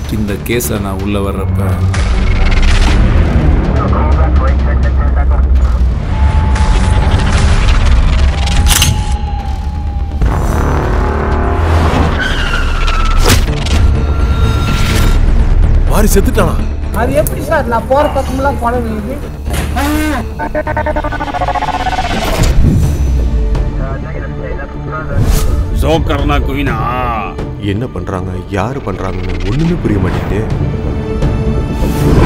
இந்த கேஸில் நான் உள்ளே வர்றப்ப மாறி செத்துட்டானா அது எப்படி சார் நான் போற பக்கமெல்லாம் பணம் விழுது ஜோக்கர்னா குயினா என்ன பண்றாங்க யாரு பண்றாங்கன்னு ஒண்ணுமே புரிய மாட்டேங்குது